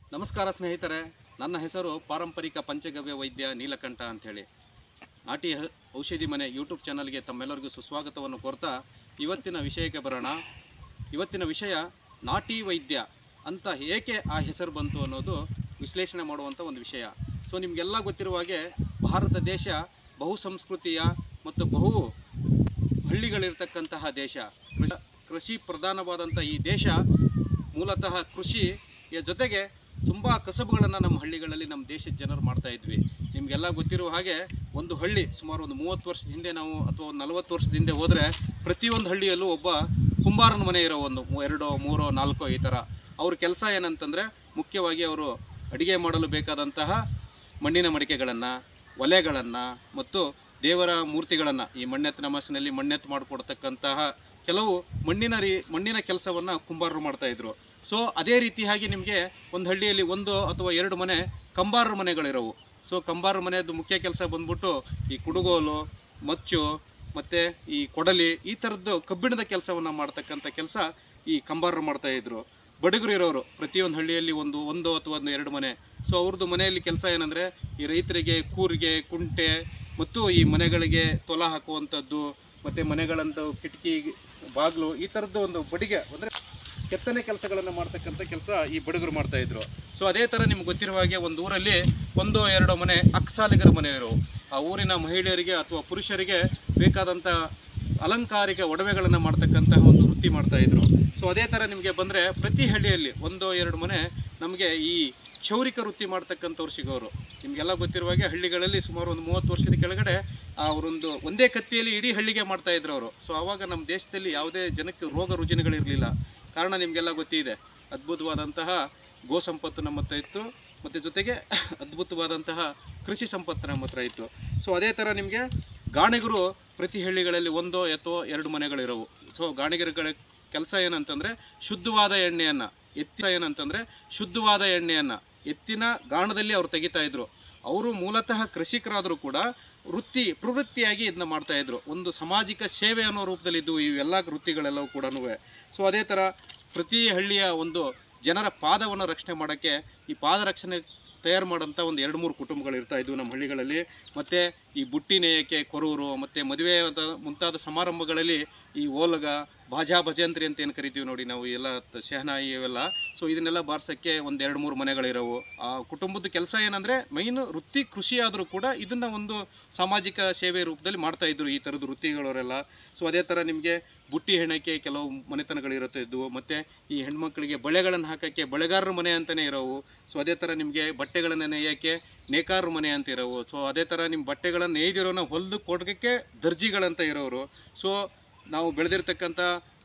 ನಮಸ್ಕಾರ ಸ್ನೇಹಿತರೆ ನನ್ನ ಹೆಸರು ಪಾರಂಪರಿಕ ಪಂಚಗವ್ಯ ವೈದ್ಯ ನೀಲಕಂಠ ಅಂಥೇಳಿ ನಾಟಿ ಹ- ಔಷಧಿ ಮನೆ ಯೂಟ್ಯೂಬ್ ಚಾನಲ್ಗೆ ತಮ್ಮೆಲ್ಲರಿಗೂ ಸುಸ್ವಾಗತವನ್ನು ಕೋರ್ತಾ ಇವತ್ತಿನ ವಿಷಯಕ್ಕೆ ಬರೋಣ ಇವತ್ತಿನ ವಿಷಯ ನಾಟಿ ವೈದ್ಯ ಅಂತ ಏಕೆ ಆ ಹೆಸರು ಬಂತು ಅನ್ನೋದು ವಿಶ್ಲೇಷಣೆ ಮಾಡುವಂಥ ಒಂದು ವಿಷಯ ಸೊ ನಿಮಗೆಲ್ಲ ಗೊತ್ತಿರುವ ಹಾಗೆ ಭಾರತ ದೇಶ ಬಹು ಸಂಸ್ಕೃತಿಯ ಮತ್ತು ಬಹು ಹಳ್ಳಿಗಳಿರ್ತಕ್ಕಂತಹ ದೇಶ ಕೃಷ- ಕೃಷಿ ಪ್ರಧಾನವಾದಂಥ ಈ ದೇಶ ಮೂಲತಃ ಕೃಷಿಯ ಜೊತೆಗೆ ತುಂಬ ಕಸಬುಗಳನ್ನು ನಮ್ಮ ಹಳ್ಳಿಗಳಲ್ಲಿ ನಮ್ಮ ದೇಶದ ಜನರು ಮಾಡ್ತಾ ಇದ್ವಿ ನಿಮಗೆಲ್ಲ ಗೊತ್ತಿರುವ ಹಾಗೆ ಒಂದು ಹಳ್ಳಿ ಸುಮಾರು ಒಂದು ಮೂವತ್ತು ವರ್ಷದ ಹಿಂದೆ ನಾವು ಅಥವಾ ಒಂದು ನಲವತ್ತು ವರ್ಷದ ಹಿಂದೆ ಹೋದರೆ ಪ್ರತಿಯೊಂದು ಹಳ್ಳಿಯಲ್ಲೂ ಒಬ್ಬ ಕುಂಬಾರನ ಮನೆ ಇರೋ ಒಂದು ಮೂ- ಎರಡೋ ಮೂರೋ ನಾಲ್ಕೋ ಈ ಥರ ಅವ್ರ ಕೆಲಸ ಏನಂತಂದರೆ ಮುಖ್ಯವಾಗಿ ಅವರು ಅಡಿಗೆ ಮಾಡಲು ಬೇಕಾದಂತಹ ಮಣ್ಣಿನ ಮಡಿಕೆಗಳನ್ನು ಒಲೆಗಳನ್ನು ಮತ್ತು ದೇವರ ಮೂರ್ತಿಗಳನ್ನು ಈ ಮಣ್ಣೆತ್ತು ನಮಾಸಿನಲ್ಲಿ ಮಣ್ಣೆತ್ತು ಮಾಡಿಕೊಡ್ತಕ್ಕಂತಹ ಕೆಲವು ಮಣ್ಣಿನ ರೀ ಮಣ್ಣಿನ ಕೆಲಸವನ್ನು ಕುಂಬಾರರು ಮಾಡ್ತಾಯಿದ್ರು ಸೊ ಅದೇ ರೀತಿಯಾಗಿ ನಿಮಗೆ ಒಂದು ಹಳ್ಳಿಯಲ್ಲಿ ಒಂದು ಅಥವಾ ಎರಡು ಮನೆ ಕಂಬಾರರ ಮನೆಗಳಿರೋವು ಸೊ ಕಂಬಾರರ ಮನೆಯದ್ದು ಮುಖ್ಯ ಕೆಲಸ ಬಂದ್ಬಿಟ್ಟು ಈ ಕುಡುಗೋಲು ಮಚ್ಚು ಮತ್ತು ಈ ಕೊಡಲಿ ಈ ಥರದ್ದು ಕಬ್ಬಿಣದ ಕೆಲಸವನ್ನು ಮಾಡ್ತಕ್ಕಂಥ ಕೆಲಸ ಈ ಕಂಬಾರರು ಮಾಡ್ತಾಯಿದ್ರು ಬಡಗರು ಇರೋರು ಪ್ರತಿಯೊಂದು ಹಳ್ಳಿಯಲ್ಲಿ ಒಂದು ಒಂದು ಅಥವಾ ಒಂದು ಎರಡು ಮನೆ ಸೊ ಅವ್ರದ್ದು ಮನೆಯಲ್ಲಿ ಕೆಲಸ ಏನಂದರೆ ಈ ರೈತರಿಗೆ ಕೂರಿಗೆ ಕುಂಟೆ ಮತ್ತು ಈ ಮನೆಗಳಿಗೆ ತೊಲ ಹಾಕುವಂಥದ್ದು ಮತ್ತು ಮನೆಗಳಂತ ಕಿಟಕಿ ಬಾಗಿಲು ಈ ಥರದ್ದು ಒಂದು ಬಡಿಗೆ ಅಂದರೆ ಕೆತ್ತನೆ ಕೆಲಸಗಳನ್ನು ಮಾಡ್ತಕ್ಕಂಥ ಕೆಲಸ ಈ ಬಡಗರು ಮಾಡ್ತಾ ಇದ್ರು ಸೊ ಅದೇ ಥರ ನಿಮ್ಗೆ ಗೊತ್ತಿರುವ ಹಾಗೆ ಒಂದು ಊರಲ್ಲಿ ಒಂದು ಎರಡು ಮನೆ ಅಕ್ಸಾಲಿಗರ ಮನೆ ಇರೋವು ಆ ಊರಿನ ಮಹಿಳೆಯರಿಗೆ ಅಥವಾ ಪುರುಷರಿಗೆ ಬೇಕಾದಂಥ ಅಲಂಕಾರಿಕ ಒಡವೆಗಳನ್ನು ಮಾಡ್ತಕ್ಕಂತಹ ಒಂದು ವೃತ್ತಿ ಮಾಡ್ತಾ ಇದ್ರು ಸೊ ಅದೇ ಥರ ನಿಮಗೆ ಬಂದರೆ ಪ್ರತಿ ಹಳ್ಳಿಯಲ್ಲಿ ಒಂದು ಎರಡು ಮನೆ ನಮಗೆ ಈ ಕ್ಷೌರಿಕ ವೃತ್ತಿ ಮಾಡ್ತಕ್ಕಂಥವ್ರು ಸಿಗೋರು ನಿಮಗೆಲ್ಲ ಗೊತ್ತಿರುವ ಹಾಗೆ ಹಳ್ಳಿಗಳಲ್ಲಿ ಸುಮಾರು ಒಂದು ಮೂವತ್ತು ವರ್ಷದ ಕೆಳಗಡೆ ಅವರೊಂದು ಒಂದೇ ಕತ್ತಿಯಲ್ಲಿ ಇಡೀ ಹಳ್ಳಿಗೆ ಮಾಡ್ತಾ ಇದ್ರು ಅವರು ಸೊ ಆವಾಗ ನಮ್ಮ ದೇಶದಲ್ಲಿ ಯಾವುದೇ ಜನಕ್ಕೆ ರೋಗ ರುಜಿನಗಳಿರಲಿಲ್ಲ ಕಾರಣ ನಿಮಗೆಲ್ಲ ಗೊತ್ತಿದೆ ಅದ್ಭುತವಾದಂತಹ ಗೋ ಸಂಪತ್ತು ನಮ್ಮ ಹತ್ರ ಇತ್ತು ಮತ್ತು ಜೊತೆಗೆ ಅದ್ಭುತವಾದಂತಹ ಕೃಷಿ ಸಂಪತ್ತು ನಮ್ಮ ಹತ್ರ ಇತ್ತು ಸೊ ಅದೇ ಥರ ನಿಮಗೆ ಗಾಣಿಗರು ಪ್ರತಿ ಹಳ್ಳಿಗಳಲ್ಲಿ ಒಂದೋ ಎತ್ತೋ ಎರಡು ಮನೆಗಳಿರೋವು ಸೊ ಗಾಣಿಗರುಗಳ ಕೆಲಸ ಏನಂತಂದರೆ ಶುದ್ಧವಾದ ಎಣ್ಣೆಯನ್ನು ಎತ್ತಿನ ಏನಂತಂದರೆ ಶುದ್ಧವಾದ ಎಣ್ಣೆಯನ್ನು ಎತ್ತಿನ ಗಾಣದಲ್ಲಿ ಅವ್ರು ತೆಗಿತಾ ಇದ್ರು ಅವರು ಮೂಲತಃ ಕೃಷಿಕರಾದರೂ ಕೂಡ ವೃತ್ತಿ ಪ್ರವೃತ್ತಿಯಾಗಿ ಇದನ್ನ ಮಾಡ್ತಾ ಇದ್ರು ಒಂದು ಸಾಮಾಜಿಕ ಸೇವೆ ಅನ್ನೋ ರೂಪದಲ್ಲಿ ಇದ್ದು ಇವೆಲ್ಲ ವೃತ್ತಿಗಳೆಲ್ಲವೂ ಕೂಡ ಸೊ ಅದೇ ಥರ ಪ್ರತಿ ಹಳ್ಳಿಯ ಒಂದು ಜನರ ಪಾದವನ್ನು ರಕ್ಷಣೆ ಮಾಡೋಕ್ಕೆ ಈ ಪಾದ ರಕ್ಷಣೆ ತಯಾರು ಮಾಡೋಂಥ ಒಂದು ಎರಡು ಮೂರು ಕುಟುಂಬಗಳು ಇರ್ತಾ ಇದ್ವು ನಮ್ಮ ಹಳ್ಳಿಗಳಲ್ಲಿ ಮತ್ತು ಈ ಬುಟ್ಟಿ ನೇಯಕ್ಕೆ ಕೊರೂರು ಮತ್ತು ಮದುವೆ ಮುಂತಾದ ಸಮಾರಂಭಗಳಲ್ಲಿ ಈ ಓಲಗ ಬಾಜಾ ಭಜಂತ್ರಿ ಅಂತ ಏನು ಕರಿತೀವಿ ನೋಡಿ ನಾವು ಎಲ್ಲ ತ- ಶಹನಾಯಿ ಇವೆಲ್ಲ ಸೊ ಇದನ್ನೆಲ್ಲ ಬಾರ್ಸೋಕ್ಕೆ ಒಂದು ಎರಡು ಮೂರು ಮನೆಗಳಿರೋವು ಆ ಕುಟುಂಬದ ಕೆಲಸ ಏನಂದರೆ ಮೈನು ವೃತ್ತಿ ಕೃಷಿ ಆದರೂ ಕೂಡ ಇದನ್ನು ಒಂದು ಸಾಮಾಜಿಕ ಸೇವೆ ರೂಪದಲ್ಲಿ ಮಾಡ್ತಾ ಇದ್ರು ಈ ಥರದ ವೃತ್ತಿಗಳವರೆಲ್ಲ ಸೊ ಅದೇ ಥರ ನಿಮಗೆ ಬುಟ್ಟಿ ಹೆಣಕ್ಕೆ ಕೆಲವು ಮನೆತನಗಳಿರುತ್ತೆ ಇದ್ವು ಮತ್ತು ಈ ಹೆಣ್ಮಕ್ಳಿಗೆ ಬಳೆಗಳನ್ನು ಹಾಕೋಕ್ಕೆ ಬಳೆಗಾರರ ಮನೆ ಅಂತಲೇ ಇರೋವು ಸೊ ಅದೇ ಥರ ನಿಮಗೆ ಬಟ್ಟೆಗಳನ್ನು ನೇಯೋಕ್ಕೆ ನೇಕಾರರ ಮನೆ ಅಂತ ಇರೋವು ಸೊ ಅದೇ ಥರ ನಿಮ್ಮ ಬಟ್ಟೆಗಳನ್ನು ನೇಯ್ದಿರೋನ ಹೊಲಿದು ಕೊಡೋಕ್ಕೆ ದರ್ಜಿಗಳಂತ ಇರೋರು ಸೊ ನಾವು ಬೆಳೆದಿರ್ತಕ್ಕಂಥ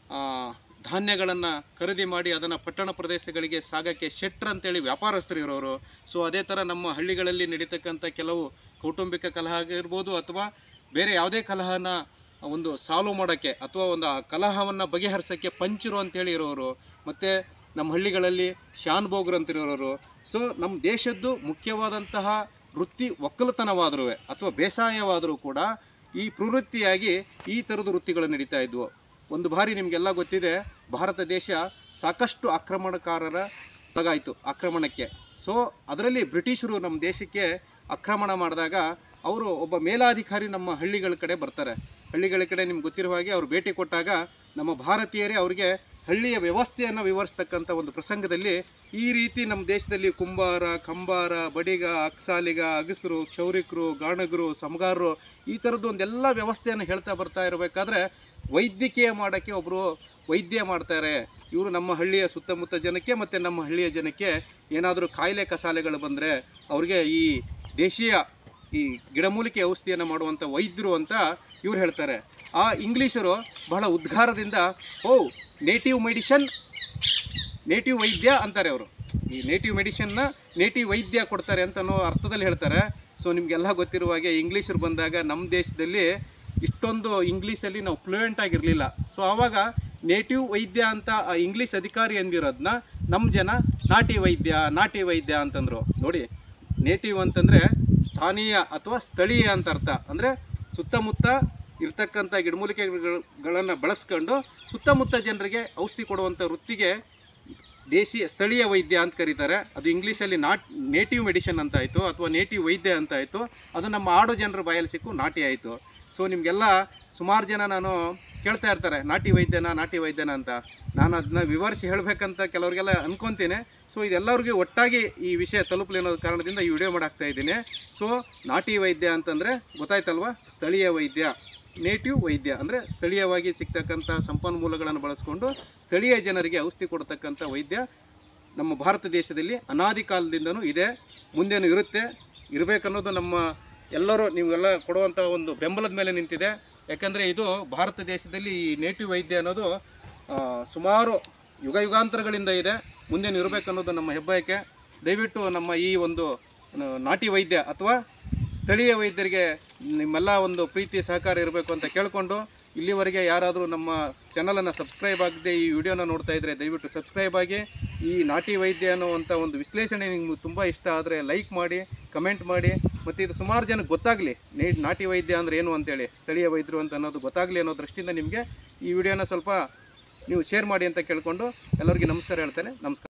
ಧಾನ್ಯಗಳನ್ನು ಖರೀದಿ ಮಾಡಿ ಅದನ್ನು ಪಟ್ಟಣ ಪ್ರದೇಶಗಳಿಗೆ ಸಾಗಕ್ಕೆ ಶೆಟ್ರ್ ಅಂತೇಳಿ ವ್ಯಾಪಾರಸ್ಥರು ಇರೋರು ಸೊ ಅದೇ ಥರ ನಮ್ಮ ಹಳ್ಳಿಗಳಲ್ಲಿ ನಡೀತಕ್ಕಂಥ ಕೆಲವು ಕೌಟುಂಬಿಕ ಕಲಹ ಆಗಿರ್ಬೋದು ಅಥವಾ ಬೇರೆ ಯಾವುದೇ ಕಲಹನ ಒಂದು ಸಾಲ್ವ್ ಮಾಡೋಕ್ಕೆ ಅಥವಾ ಒಂದು ಆ ಕಲಹವನ್ನು ಬಗೆಹರಿಸೋಕ್ಕೆ ಪಂಚರು ಅಂತೇಳಿ ಇರೋರು ಮತ್ತು ನಮ್ಮ ಹಳ್ಳಿಗಳಲ್ಲಿ ಶಾನ್ ಬೋಗ್ರು ಅಂತ ಇರೋರು ಸೊ ನಮ್ಮ ದೇಶದ್ದು ಮುಖ್ಯವಾದಂತಹ ವೃತ್ತಿ ಒಕ್ಕಲತನವಾದರೂ ಅಥವಾ ಬೇಸಾಯವಾದರೂ ಕೂಡ ಈ ಪ್ರವೃತ್ತಿಯಾಗಿ ಈ ಥರದ ವೃತ್ತಿಗಳು ನಡೀತಾ ಇದ್ವು ಒಂದು ಬಾರಿ ನಿಮಗೆಲ್ಲ ಗೊತ್ತಿದೆ ಭಾರತ ದೇಶ ಸಾಕಷ್ಟು ಆಕ್ರಮಣಕಾರರ ಒಳಗಾಯಿತು ಆಕ್ರಮಣಕ್ಕೆ ಸೊ ಅದರಲ್ಲಿ ಬ್ರಿಟಿಷರು ನಮ್ಮ ದೇಶಕ್ಕೆ ಆಕ್ರಮಣ ಮಾಡಿದಾಗ ಅವರು ಒಬ್ಬ ಮೇಲಾಧಿಕಾರಿ ನಮ್ಮ ಹಳ್ಳಿಗಳ ಕಡೆ ಬರ್ತಾರೆ ಹಳ್ಳಿಗಳ ಕಡೆ ನಿಮ್ಗೆ ಗೊತ್ತಿರುವ ಹಾಗೆ ಅವ್ರು ಭೇಟಿ ಕೊಟ್ಟಾಗ ನಮ್ಮ ಭಾರತೀಯರೇ ಅವರಿಗೆ ಹಳ್ಳಿಯ ವ್ಯವಸ್ಥೆಯನ್ನು ವಿವರಿಸ್ತಕ್ಕಂಥ ಒಂದು ಪ್ರಸಂಗದಲ್ಲಿ ಈ ರೀತಿ ನಮ್ಮ ದೇಶದಲ್ಲಿ ಕುಂಬಾರ ಕಂಬಾರ ಬಡಿಗ ಅಕ್ಸಾಲಿಗ ಅಗಸರು ಕ್ಷೌರಿಕರು ಗಾಣಗರು ಸಮಗಾರರು ಈ ಥರದ್ದು ಒಂದೆಲ್ಲ ವ್ಯವಸ್ಥೆಯನ್ನು ಹೇಳ್ತಾ ಬರ್ತಾ ಇರಬೇಕಾದ್ರೆ ವೈದ್ಯಕೀಯ ಮಾಡೋಕ್ಕೆ ಒಬ್ಬರು ವೈದ್ಯ ಮಾಡ್ತಾರೆ ಇವರು ನಮ್ಮ ಹಳ್ಳಿಯ ಸುತ್ತಮುತ್ತ ಜನಕ್ಕೆ ಮತ್ತು ನಮ್ಮ ಹಳ್ಳಿಯ ಜನಕ್ಕೆ ಏನಾದರೂ ಕಾಯಿಲೆ ಕಸಾಲೆಗಳು ಬಂದರೆ ಅವ್ರಿಗೆ ಈ ದೇಶೀಯ ಈ ಗಿಡಮೂಲಿಕೆ ಔಷಧಿಯನ್ನು ಮಾಡುವಂಥ ವೈದ್ಯರು ಅಂತ ಇವ್ರು ಹೇಳ್ತಾರೆ ಆ ಇಂಗ್ಲೀಷರು ಬಹಳ ಉದ್ಗಾರದಿಂದ ಓ ನೇಟಿವ್ ಮೆಡಿಷನ್ ನೇಟಿವ್ ವೈದ್ಯ ಅಂತಾರೆ ಅವರು ಈ ನೇಟಿವ್ ಮೆಡಿಷನ್ನ ನೇಟಿವ್ ವೈದ್ಯ ಕೊಡ್ತಾರೆ ಅಂತ ಅನ್ನೋ ಅರ್ಥದಲ್ಲಿ ಹೇಳ್ತಾರೆ ಸೊ ನಿಮಗೆಲ್ಲ ಗೊತ್ತಿರುವ ಹಾಗೆ ಇಂಗ್ಲೀಷರು ಬಂದಾಗ ನಮ್ಮ ದೇಶದಲ್ಲಿ ಇಷ್ಟೊಂದು ಇಂಗ್ಲೀಷಲ್ಲಿ ನಾವು ಫ್ಲೂಯೆಂಟ್ ಆಗಿರಲಿಲ್ಲ ಸೊ ಆವಾಗ ನೇಟಿವ್ ವೈದ್ಯ ಅಂತ ಆ ಇಂಗ್ಲೀಷ್ ಅಧಿಕಾರಿ ಅಂದಿರೋದನ್ನ ನಮ್ಮ ಜನ ನಾಟಿ ವೈದ್ಯ ನಾಟಿ ವೈದ್ಯ ಅಂತಂದರು ನೋಡಿ ನೇಟಿವ್ ಅಂತಂದರೆ ಸ್ಥಾನೀಯ ಅಥವಾ ಸ್ಥಳೀಯ ಅಂತ ಅರ್ಥ ಅಂದರೆ ಸುತ್ತಮುತ್ತ ಇರ್ತಕ್ಕಂಥ ಗಿಡಮೂಲಿಕೆಗಳನ್ನು ಬಳಸ್ಕೊಂಡು ಸುತ್ತಮುತ್ತ ಜನರಿಗೆ ಔಷಧಿ ಕೊಡುವಂಥ ವೃತ್ತಿಗೆ ದೇಸಿ ಸ್ಥಳೀಯ ವೈದ್ಯ ಅಂತ ಕರೀತಾರೆ ಅದು ಇಂಗ್ಲೀಷಲ್ಲಿ ನಾಟ್ ನೇಟಿವ್ ಮೆಡಿಷನ್ ಅಂತ ಆಯಿತು ಅಥವಾ ನೇಟಿವ್ ವೈದ್ಯ ಅಂತ ಆಯಿತು ಅದು ನಮ್ಮ ಆಡು ಜನರ ಬಾಯಲ್ಲಿ ಸಿಕ್ಕು ನಾಟಿ ಆಯಿತು ಸೊ ನಿಮಗೆಲ್ಲ ಸುಮಾರು ಜನ ನಾನು ಕೇಳ್ತಾ ಇರ್ತಾರೆ ನಾಟಿ ವೈದ್ಯನ ನಾಟಿ ವೈದ್ಯನ ಅಂತ ನಾನು ಅದನ್ನ ವಿವರಿಸಿ ಹೇಳಬೇಕಂತ ಕೆಲವರಿಗೆಲ್ಲ ಅನ್ಕೊತೀನಿ ಸೊ ಇದೆಲ್ಲರಿಗೂ ಒಟ್ಟಾಗಿ ಈ ವಿಷಯ ತಲುಪಲಿ ಅನ್ನೋ ಕಾರಣದಿಂದ ಈ ವಿಡಿಯೋ ಮಾಡಾಕ್ತಾ ಇದ್ದೀನಿ ಸೊ ನಾಟಿ ವೈದ್ಯ ಅಂತಂದರೆ ಗೊತ್ತಾಯ್ತಲ್ವಾ ಸ್ಥಳೀಯ ವೈದ್ಯ ನೇಟಿವ್ ವೈದ್ಯ ಅಂದರೆ ಸ್ಥಳೀಯವಾಗಿ ಸಿಗ್ತಕ್ಕಂಥ ಸಂಪನ್ಮೂಲಗಳನ್ನು ಬಳಸ್ಕೊಂಡು ಸ್ಥಳೀಯ ಜನರಿಗೆ ಔಷಧಿ ಕೊಡ್ತಕ್ಕಂಥ ವೈದ್ಯ ನಮ್ಮ ಭಾರತ ದೇಶದಲ್ಲಿ ಅನಾದಿ ಕಾಲದಿಂದನೂ ಇದೆ ಮುಂದೇನು ಇರುತ್ತೆ ಇರಬೇಕನ್ನೋದು ನಮ್ಮ ಎಲ್ಲರೂ ನೀವೆಲ್ಲ ಕೊಡುವಂಥ ಒಂದು ಬೆಂಬಲದ ಮೇಲೆ ನಿಂತಿದೆ ಯಾಕಂದರೆ ಇದು ಭಾರತ ದೇಶದಲ್ಲಿ ಈ ನೇಟಿವ್ ವೈದ್ಯ ಅನ್ನೋದು ಆ, ಸುಮಾರು ಯುಗ ಯುಗಾಂತರಗಳಿಂದ ಇದೆ ಮುಂದೇನು ಇರಬೇಕನ್ನೋದು ನಮ್ಮ ಹೆಬ್ಬಯಕೆ ದಯವಿಟ್ಟು ನಮ್ಮ ಈ ಒಂದು ಆ, ನಾಟಿ ವೈದ್ಯ ಅಥವಾ ಸ್ಥಳೀಯ ವೈದ್ಯರಿಗೆ ನಿಮ್ಮೆಲ್ಲ ಒಂದು ಪ್ರೀತಿ ಸಹಕಾರ ಇರಬೇಕು ಅಂತ ಕೇಳಿಕೊಂಡು ಇಲ್ಲಿವರೆಗೆ ಯಾರಾದರೂ ನಮ್ಮ ಚಾನಲನ್ನು ಸಬ್ಸ್ಕ್ರೈಬ್ ಆಗದೆ ಈ ವಿಡಿಯೋನ ನೋಡ್ತಾ ಇದ್ದರೆ ದಯವಿಟ್ಟು ಸಬ್ಸ್ಕ್ರೈಬ್ ಆಗಿ ಈ ನಾಟಿ ವೈದ್ಯ ಅನ್ನುವಂಥ ಒಂದು ವಿಶ್ಲೇಷಣೆ ನಿಮ್ಗೆ ತುಂಬ ಇಷ್ಟ ಆದರೆ ಲೈಕ್ ಮಾಡಿ ಕಮೆಂಟ್ ಮಾಡಿ ಮತ್ತು ಇದು ಸುಮಾರು ಜನಕ್ಕೆ ಗೊತ್ತಾಗಲಿ ನೇ ನಾಟಿ ವೈದ್ಯ ಅಂದರೆ ಏನು ಅಂತೇಳಿ ಸ್ಥಳೀಯ ವೈದ್ಯರು ಅಂತ ಅನ್ನೋದು ಗೊತ್ತಾಗಲಿ ಅನ್ನೋ ದೃಷ್ಟಿಯಿಂದ ನಿಮಗೆ ಈ ವಿಡಿಯೋನ ಸ್ವಲ್ಪ ನೀವು ಶೇರ್ ಮಾಡಿ ಅಂತ ಕೇಳಿಕೊಂಡು ಎಲ್ಲರಿಗೂ ನಮಸ್ಕಾರ ಹೇಳ್ತೇನೆ ನಮಸ್ಕಾರ